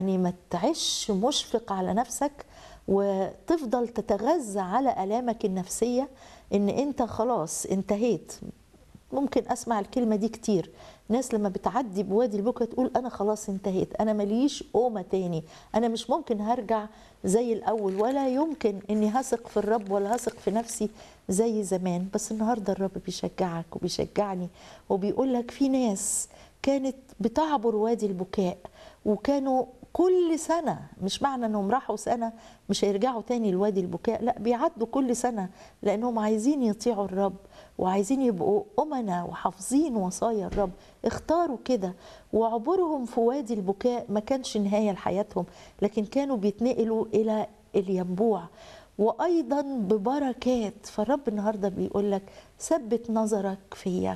يعني ما تعيش مشفق على نفسك وتفضل تتغذى على آلامك النفسية إن أنت خلاص انتهيت ممكن أسمع الكلمة دي كتير ناس لما بتعدي بوادي البكا تقول أنا خلاص انتهيت أنا ماليش قومة تاني أنا مش ممكن هرجع زي الأول ولا يمكن إني هثق في الرب ولا هثق في نفسي زي زمان بس النهاردة الرب بيشجعك وبيشجعني وبيقول لك في ناس كانت بتعبر وادي البكاء وكانوا كل سنة مش معنى انهم راحوا سنة مش هيرجعوا تاني لوادي البكاء لا بيعدوا كل سنة لانهم عايزين يطيعوا الرب وعايزين يبقوا أمنا وحافظين وصايا الرب اختاروا كده وعبورهم في وادي البكاء ما كانش نهاية لحياتهم لكن كانوا بيتنقلوا إلى الينبوع وأيضا ببركات فالرب النهاردة بيقول لك ثبت نظرك فيا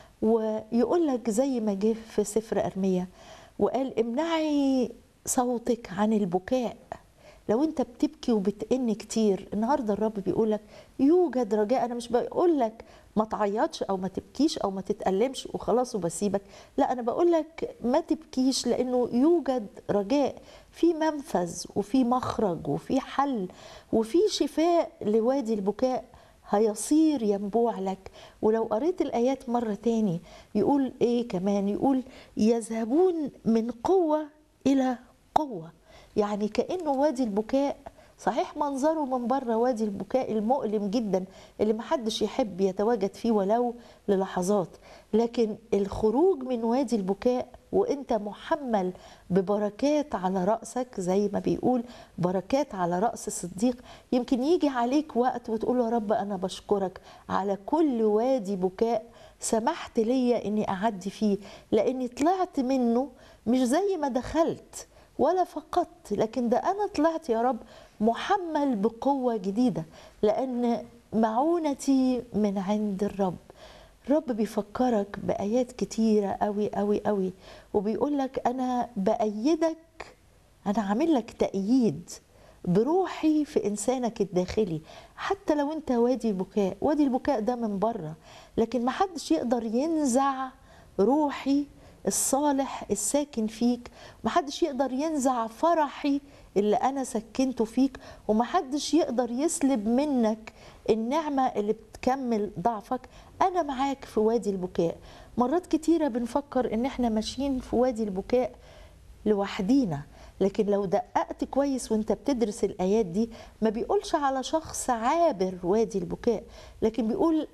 ويقول لك زي ما جه في سفر أرمية وقال امنعي صوتك عن البكاء لو انت بتبكي وبتئن كتير النهارده الرب بيقول لك يوجد رجاء انا مش بقول لك ما تعيطش او ما تبكيش او ما تتألمش وخلاص وبسيبك لا انا بقول لك ما تبكيش لانه يوجد رجاء في منفذ وفي مخرج وفي حل وفي شفاء لوادي البكاء هيصير ينبوع لك ولو قريت الآيات مرة تاني يقول إيه كمان يقول يذهبون من قوة إلى قوة يعني كأنه وادي البكاء صحيح منظره من بره وادي البكاء المؤلم جدا اللي محدش يحب يتواجد فيه ولو للحظات لكن الخروج من وادي البكاء وانت محمل ببركات على رأسك زي ما بيقول بركات على رأس الصديق يمكن يجي عليك وقت وتقول يا رب أنا بشكرك على كل وادي بكاء سمحت ليا اني اعدي فيه لاني طلعت منه مش زي ما دخلت ولا فقدت لكن ده انا طلعت يا رب محمل بقوه جديده لان معونتي من عند الرب الرب بيفكرك بايات كتيره قوي قوي قوي وبيقول لك انا بايدك انا عامل لك تأييد بروحي في انسانك الداخلي حتى لو انت وادي البكاء وادي البكاء ده من بره لكن محدش يقدر ينزع روحي الصالح الساكن فيك محدش يقدر ينزع فرحي اللي انا سكنته فيك ومحدش يقدر يسلب منك النعمه اللي بتكمل ضعفك انا معاك في وادي البكاء مرات كتيره بنفكر ان احنا ماشيين في وادي البكاء لوحدينا لكن لو دققت كويس وانت بتدرس الايات دي ما بيقولش على شخص عابر وادي البكاء لكن بيقول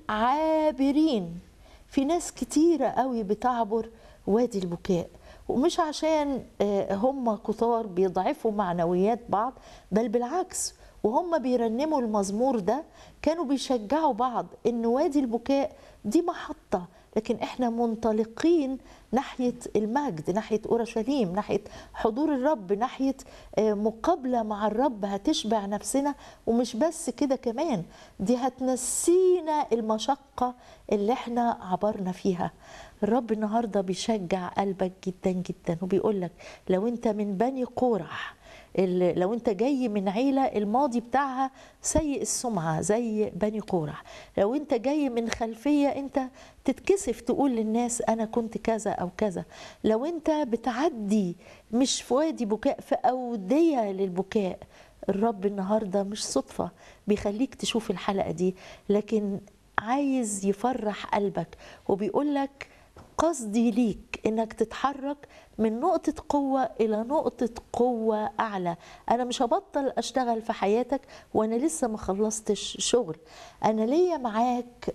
عابرين في ناس كتيره قوي بتعبر وادي البكاء ومش عشان هم كتار بيضعفوا معنويات بعض بل بالعكس وهم بيرنموا المزمور ده كانوا بيشجعوا بعض ان وادي البكاء دي محطه لكن احنا منطلقين ناحيه المجد ناحيه اورشليم ناحيه حضور الرب ناحيه مقابله مع الرب هتشبع نفسنا ومش بس كده كمان دي هتنسينا المشقه اللي احنا عبرنا فيها الرب النهارده بيشجع قلبك جدا جدا وبيقول لك لو انت من بني قورح لو انت جاي من عيله الماضي بتاعها سيء السمعه زي بني قورح لو انت جاي من خلفيه انت تتكسف تقول للناس انا كنت كذا او كذا لو انت بتعدي مش في وادي بكاء في اوديه للبكاء الرب النهارده مش صدفه بيخليك تشوف الحلقه دي لكن عايز يفرح قلبك وبيقول لك قصدي ليك انك تتحرك من نقطة قوة إلى نقطة قوة أعلى أنا مش هبطل أشتغل في حياتك وأنا لسه ما خلصتش شغل أنا ليا معاك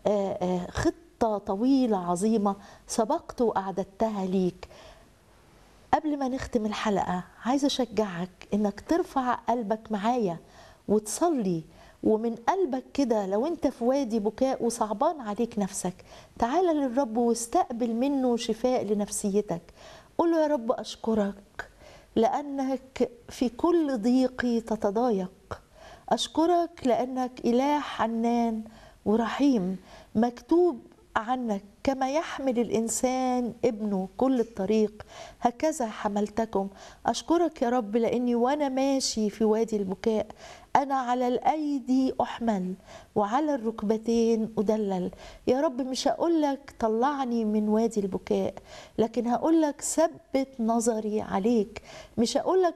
خطة طويلة عظيمة سبقت وأعددتها ليك قبل ما نختم الحلقة عايزة أشجعك إنك ترفع قلبك معايا وتصلي ومن قلبك كده لو انت في وادي بكاء وصعبان عليك نفسك تعال للرب واستقبل منه شفاء لنفسيتك قول له يا رب اشكرك لانك في كل ضيقي تتضايق اشكرك لانك اله حنان ورحيم مكتوب عنك كما يحمل الانسان ابنه كل الطريق هكذا حملتكم اشكرك يا رب لاني وانا ماشي في وادي البكاء انا على الايدي احمل وعلى الركبتين ادلل يا رب مش هقول لك طلعني من وادي البكاء لكن هقول لك ثبت نظري عليك مش هقول لك